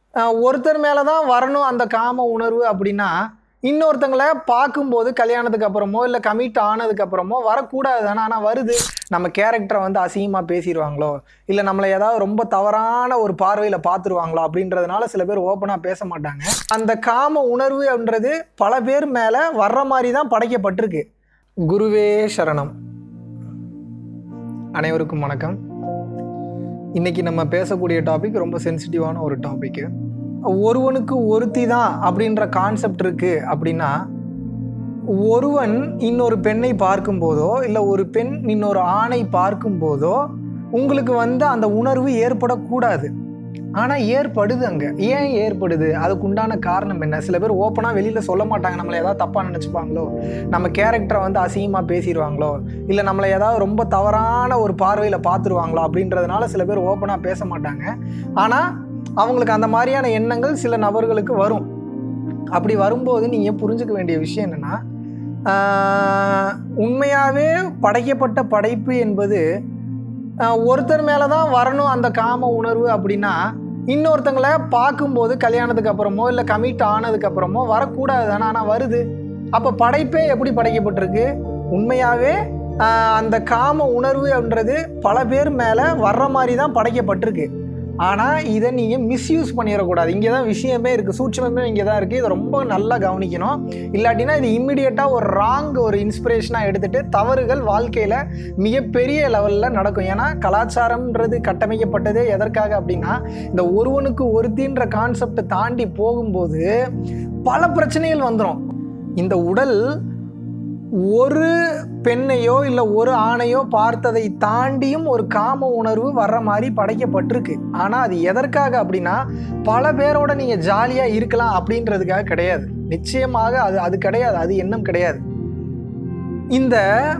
அஹ் ஒருத்தர் மேலே தான் வரணும் அந்த காம உணர்வு அப்படின்னா இன்னொருத்தங்களை பார்க்கும்போது கல்யாணத்துக்கு அப்புறமோ இல்லை கமிட் ஆனதுக்கு அப்புறமோ வரக்கூடாது தானே ஆனால் வருது நம்ம கேரக்டரை வந்து அசிங்கமாக பேசிடுவாங்களோ இல்லை நம்மளை ஏதாவது ரொம்ப தவறான ஒரு பார்வையில் பார்த்துருவாங்களோ அப்படின்றதுனால சில பேர் ஓப்பனாக பேச மாட்டாங்க அந்த காம உணர்வு அப்படின்றது பல பேர் மேலே வர்ற மாதிரி தான் படைக்கப்பட்டிருக்கு குருவே சரணம் அனைவருக்கும் வணக்கம் இன்னைக்கு நம்ம பேசக்கூடிய டாபிக் ரொம்ப சென்சிட்டிவான ஒரு டாபிக் ஒருவனுக்கு ஒருத்தி தான் அப்படின்ற கான்செப்ட் இருக்கு அப்படின்னா ஒருவன் இன்னொரு பெண்ணை பார்க்கும்போதோ இல்லை ஒரு பெண் இன்னொரு ஆணை பார்க்கும்போதோ உங்களுக்கு வந்து அந்த உணர்வு ஏற்படக்கூடாது ஆனால் ஏற்படுது அங்கே ஏன் ஏற்படுது அதுக்கு உண்டான காரணம் என்ன சில பேர் ஓப்பனாக வெளியில் சொல்ல மாட்டாங்க நம்மளை ஏதாவது தப்பாக நினச்சிப்பாங்களோ நம்ம கேரக்டரை வந்து அசிங்கமாக பேசிடுவாங்களோ இல்லை நம்மளை ஏதாவது ரொம்ப தவறான ஒரு பார்வையில் பார்த்துருவாங்களோ அப்படின்றதுனால சில பேர் ஓப்பனாக பேச மாட்டாங்க ஆனால் அவங்களுக்கு அந்த மாதிரியான எண்ணங்கள் சில நபர்களுக்கு வரும் அப்படி வரும்போது நீங்கள் புரிஞ்சுக்க வேண்டிய விஷயம் என்னென்னா உண்மையாகவே படைக்கப்பட்ட படைப்பு என்பது ஆஹ், ஒருத்தர் மேலே தான் வரணும் அந்த காம உணர்வு அப்படின்னா இன்னொருத்தங்களை பார்க்கும்போது கல்யாணத்துக்கு அப்புறமோ இல்லை கமிட் ஆனதுக்கு அப்புறமோ வரக்கூடாது தானே ஆனால் வருது அப்போ படைப்பே எப்படி படைக்கப்பட்டிருக்கு உண்மையாகவே ஆஹ், அந்த காம உணர்வு அப்படின்றது பல பேர் மேலே வர்ற மாதிரி தான் படைக்கப்பட்டிருக்கு ஆனால் இதை நீங்கள் மிஸ்யூஸ் பண்ணிடக்கூடாது இங்கே தான் விஷயமே இருக்குது சூட்சமே இங்கே தான் இருக்குது இதை ரொம்ப நல்லா கவனிக்கணும் இல்லாட்டினா இது இம்மிடியட்டாக ஒரு ராங் ஒரு இன்ஸ்பிரேஷனாக எடுத்துகிட்டு தவறுகள் வாழ்க்கையில் மிகப்பெரிய லெவலில் நடக்கும் ஏன்னா கலாச்சாரம்ன்றது கட்டமைக்கப்பட்டதே எதற்காக அப்படின்னா இந்த ஒருவனுக்கு ஒருத்தின்ற கான்செப்டை தாண்டி போகும்போது பல பிரச்சனைகள் வந்துடும் இந்த உடல் ஒரு பெண்ணையோ இல்லை ஒரு ஆணையோ பார்த்ததை தாண்டியும் ஒரு காம உணர்வு வர்ற மாதிரி படைக்கப்பட்டிருக்கு ஆனால் அது எதற்காக அப்படின்னா பல பேரோட நீங்கள் ஜாலியாக இருக்கலாம் அப்படின்றதுக்காக கிடையாது நிச்சயமாக அது அது கிடையாது அது எண்ணம் கிடையாது இந்த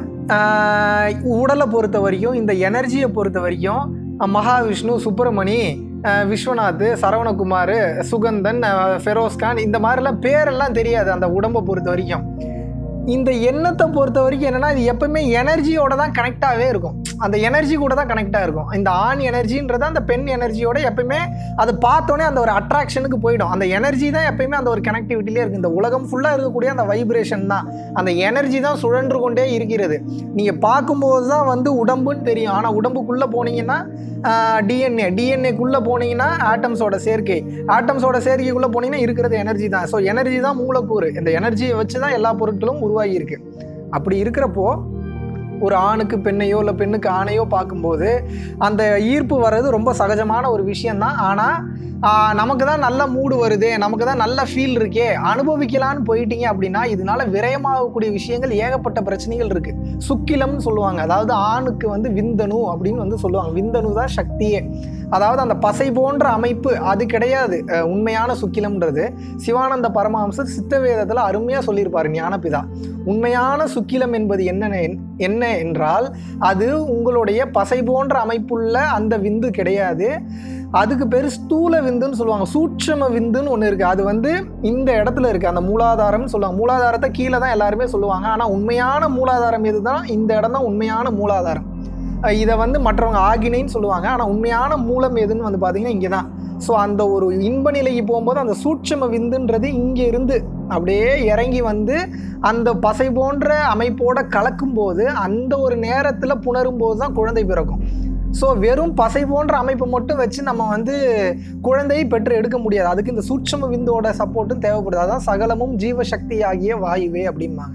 ஆஹ், உடலை பொறுத்த வரைக்கும் இந்த எனர்ஜியை பொறுத்த வரைக்கும் அஹ், மகாவிஷ்ணு சுப்பிரமணி அஹ், விஸ்வநாத் சரவணகுமார் சுகந்தன் அஹ், ஃபெரோஸ்கான் இந்த மாதிரிலாம் பேரெல்லாம் தெரியாது அந்த உடம்பை பொறுத்த வரைக்கும் இந்த எண்ணத்தை பொறுத்த வரைக்கும் என்னன்னா இது எப்பவுமே எனர்ஜியோட தான் கனெக்டாகவே இருக்கும் அந்த எனர்ஜி கூட தான் கனெக்டாக இருக்கும் இந்த ஆண் எனர்ஜின்றது அந்த பெண் எனர்ஜியோட எப்பயுமே அதை பார்த்தோன்னே அந்த ஒரு அட்ராக்ஷனுக்கு போயிடும் அந்த எனர்ஜி தான் எப்பயுமே அந்த ஒரு கனெக்டிவிட்டிலே இருக்குது இந்த உலகம் ஃபுல்லாக இருக்கக்கூடிய அந்த வைப்ரேஷன் தான் அந்த எனர்ஜி தான் சுழன்று கொண்டே இருக்கிறது நீங்கள் பார்க்கும்போது தான் வந்து உடம்புன்னு தெரியும் ஆனால் உடம்புக்குள்ளே போனீங்கன்னா டிஎன்ஏ டிஎன்ஏக்குள்ளே போனீங்கன்னா ஆட்டம்ஸோட சேர்க்கை ஆட்டம்ஸோட சேர்க்கைக்குள்ளே போனீங்கன்னா இருக்கிறது எனர்ஜி தான் ஸோ எனர்ஜி தான் மூலக்கூறு இந்த எனர்ஜியை வச்சு தான் எல்லா பொருட்களும் உருவாகி இருக்கு அப்படி இருக்கிறப்போ ஒரு ஆணுக்கு பெண்ணையோ இல்லை பெண்ணுக்கு ஆணையோ பார்க்கும்போது அந்த ஈர்ப்பு வர்றது ரொம்ப சகஜமான ஒரு விஷயந்தான் ஆனால் நமக்கு தான் நல்ல மூடு வருது நமக்கு தான் நல்ல ஃபீல் இருக்கே அனுபவிக்கலான்னு போயிட்டீங்க அப்படின்னா இதனால விரயமாகக்கூடிய விஷயங்கள் ஏகப்பட்ட பிரச்சனைகள் இருக்கு சுக்கிலம்னு சொல்லுவாங்க அதாவது ஆணுக்கு வந்து விந்தணு அப்படின்னு வந்து சொல்லுவாங்க விந்தணு தான் சக்தியே அதாவது அந்த பசை போன்ற அமைப்பு அது கிடையாது அஹ், உண்மையான சுக்கிலம்ன்றது சிவானந்த பரமஹம்சர் சித்த வேதத்தில் அருமையாக சொல்லியிருப்பார் ஞானபிதா உண்மையான சுக்கிலம் என்பது என்ன என்ன என்றால் அது உங்களுடைய பசை போன்ற அமைப்புள்ள அந்த விந்து கிடையாது அதுக்கு பேர் ஸ்தூல விந்துன்னு சொல்லுவாங்க சூட்சம விந்துன்னு ஒன்று இருக்குது அது வந்து இந்த இடத்துல இருக்குது அந்த மூலாதாரம்னு சொல்லுவாங்க மூலாதாரத்தை கீழே தான் எல்லாருமே சொல்லுவாங்க ஆனால் உண்மையான மூலாதாரம் எதுதான் இந்த இடம் தான் உண்மையான மூலாதாரம் அஹ் இதை வந்து மற்றவங்க ஆகினைன்னு சொல்லுவாங்க ஆனால் உண்மையான மூலம் எதுன்னு வந்து பார்த்தீங்கன்னா இங்கே தான் ஸோ அந்த ஒரு இன்ப நிலைக்கு போகும்போது அந்த சூட்சம விந்துன்றது இங்கே இருந்து அப்படியே இறங்கி வந்து அந்த பசை போன்ற அமைப்போட கலக்கும்போது அந்த ஒரு நேரத்தில் புணரும்போது தான் குழந்தை பிறக்கும் ஸோ வெறும் பசை போன்ற அமைப்பை மட்டும் வச்சு நம்ம வந்து குழந்தையை பெற்று எடுக்க முடியாது அதுக்கு இந்த சூட்சம விந்தோட சப்போர்ட்டும் தேவைப்படுது அதான் சகலமும் ஜீவசக்தி ஆகிய வாயுவே அப்படிம்பாங்க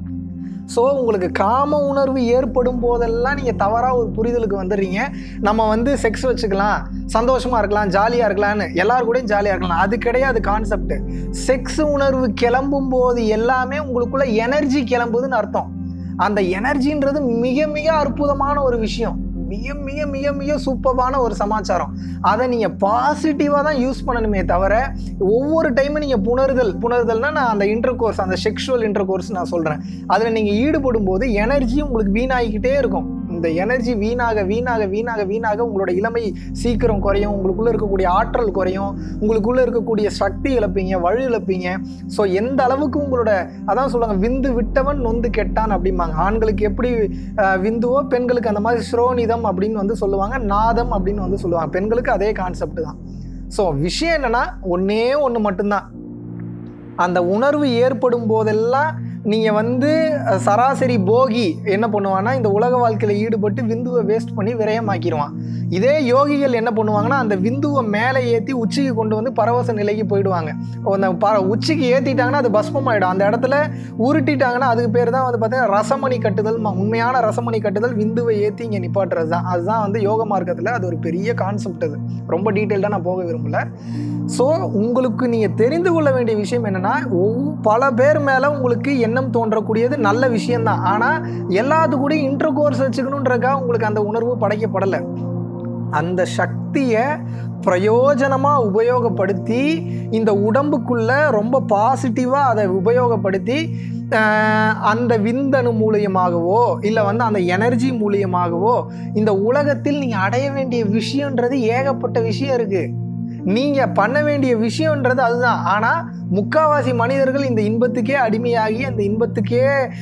ஸோ உங்களுக்கு காம உணர்வு ஏற்படும் போதெல்லாம் நீங்கள் தவறாக ஒரு புரிதலுக்கு வந்துடுறீங்க நம்ம வந்து செக்ஸ் வச்சுக்கலாம் சந்தோஷமாக இருக்கலாம் ஜாலியாக இருக்கலாம்னு எல்லார் கூடயும் ஜாலியாக இருக்கலாம் அது கிடையாது கான்செப்ட் செக்ஸ் உணர்வு கிளம்பும் போது எல்லாமே உங்களுக்குள்ள எனர்ஜி கிளம்புதுன்னு அர்த்தம் அந்த எனர்ஜின்றது மிக மிக அற்புதமான ஒரு விஷயம் மிக மிக மிக மிக சூப்பரான ஒரு சமாச்சாரம் அதை நீங்கள் பாசிட்டிவாக தான் யூஸ் பண்ணணுமே தவிர ஒவ்வொரு டைமும் நீங்கள் புணருதல் புணருதல்னா நான் அந்த இன்டர் கோர்ஸ் அந்த செக்ஷுவல் இன்டர் கோர்ஸ் நான் சொல்கிறேன் அதில் நீங்கள் ஈடுபடும் போது எனர்ஜி உங்களுக்கு வீணாகிக்கிட்டே இருக்கும் இந்த எனர்ஜி வீணாக வீணாக வீணாக வீணாக உங்களோட இளமை சீக்கிரம் குறையும் உங்களுக்குள்ளே இருக்கக்கூடிய ஆற்றல் குறையும் உங்களுக்குள்ளே இருக்கக்கூடிய சக்தி இழப்பீங்க வலு இழப்பீங்க ஸோ எந்த அளவுக்கு உங்களோட அதான் சொல்லுவாங்க விந்து விட்டவன் நொந்து கெட்டான் அப்படிம்பாங்க ஆண்களுக்கு எப்படி அஹ், விந்துவோ பெண்களுக்கு அந்த மாதிரி ஸ்ரோனிதம் அப்படின்னு வந்து சொல்லுவாங்க நாதம் அப்படின்னு வந்து சொல்லுவாங்க பெண்களுக்கு அதே கான்செப்ட் தான் ஸோ விஷயம் என்னன்னா ஒன்றே ஒன்று மட்டும்தான் அந்த உணர்வு ஏற்படும் போதெல்லாம் நீங்கள் வந்து அஹ், சராசரி போகி என்ன பண்ணுவான்னா இந்த உலக வாழ்க்கையில் ஈடுபட்டு விந்துவை வேஸ்ட் பண்ணி விரயமாக்கிடுவான் இதே யோகிகள் என்ன பண்ணுவாங்கன்னா அந்த விந்துவை மேலே ஏற்றி உச்சிக்கு கொண்டு வந்து பரவச நிலைக்கு போயிடுவாங்க அந்த ப உச்சிக்கு ஏற்றிட்டாங்கன்னா அது பஸ்மமாயிடும் அந்த இடத்துல உருட்டிட்டாங்கன்னா அதுக்கு பேர் தான் வந்து பார்த்தீங்கன்னா ரசமணி கட்டுதல் ம- உண்மையான ரசமணி கட்டுதல் விந்துவை ஏற்றி இங்கே நிப்பாட்டுறது தான் அதுதான் வந்து யோக மார்க்கத்தில் அது ஒரு பெரிய கான்செப்ட் அது ரொம்ப டீட்டெயில்டாக நான் போக விரும்பல ஸோ உங்களுக்கு நீங்கள் தெரிந்து கொள்ள வேண்டிய விஷயம் என்னென்னா பல பேர் மேலே உங்களுக்கு எண்ணம் தோன்றக்கூடியது நல்ல விஷயம்தான் ஆனால் எல்லாத்துக்கூடயும் இன்டர் கோர்ஸ் வச்சுக்கணுன்றக்கா உங்களுக்கு அந்த உணர்வு படைக்கப்படலை அந்த சக்தியை பிரயோஜனமாக உபயோகப்படுத்தி இந்த உடம்புக்குள்ள ரொம்ப பாசிட்டிவாக அதை உபயோகப்படுத்தி ஆஹ், அந்த விந்தணு மூலியமாகவோ இல்லை வந்து அந்த எனர்ஜி மூலியமாகவோ இந்த உலகத்தில் நீங்கள் அடைய வேண்டிய விஷயன்றது ஏகப்பட்ட விஷயம் இருக்குது நீங்கள் பண்ண வேண்டிய விஷயன்றது அதுதான் ஆனால் முக்காவாசி மனிதர்கள் இந்த இன்பத்துக்கே அடிமையாகி அந்த இன்பத்துக்கே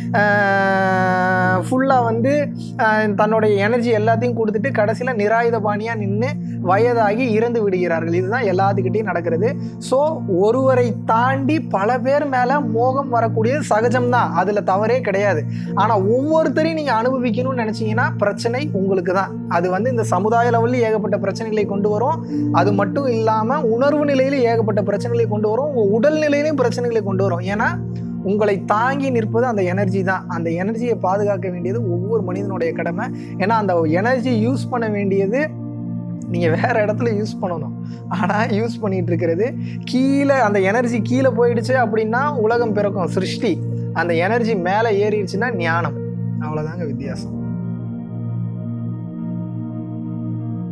ஃபுல்லாக வந்து ஆஹ், தன்னுடைய எனர்ஜி எல்லாத்தையும் கொடுத்துட்டு கடைசியில் நிராயுதபாணியாக நின்று வயதாகி இறந்து விடுகிறார்கள் இதுதான் எல்லாத்துக்கிட்டையும் நடக்கிறது ஸோ ஒருவரை தாண்டி பல பேர் மேலே மோகம் வரக்கூடியது சகஜம்தான் அதில் தவறே கிடையாது ஆனால் ஒவ்வொருத்தரையும் நீங்கள் அனுபவிக்கணும்னு நினச்சிங்கன்னா பிரச்சனை உங்களுக்கு தான் அது வந்து இந்த சமுதாய லெவலில் ஏகப்பட்ட பிரச்சனைகளை கொண்டு வரும் அது மட்டும் இல்லாமல் உணர்வு நிலையில ஏகப்பட்ட பிரச்சனைகளை கொண்டு வரும் உங்கள் உடல் நிலையிலையும் பிரச்சனைகளை கொண்டு வரும் ஏன்னா உங்களை தாங்கி நிற்பது அந்த எனர்ஜி தான் அந்த எனர்ஜியை பாதுகாக்க வேண்டியது ஒவ்வொரு மனிதனுடைய கடமை ஏன்னா அந்த எனர்ஜி யூஸ் பண்ண வேண்டியது நீங்கள் வேறு இடத்துல யூஸ் பண்ணணும் ஆனால் யூஸ் பண்ணிட்டு இருக்கிறது கீழே அந்த எனர்ஜி கீழே போயிடுச்சு அப்படின்னா உலகம் பிறக்கும் சிருஷ்டி அந்த எனர்ஜி மேலே ஏறிடுச்சுன்னா ஞானம் அவ்வளோதாங்க வித்தியாசம்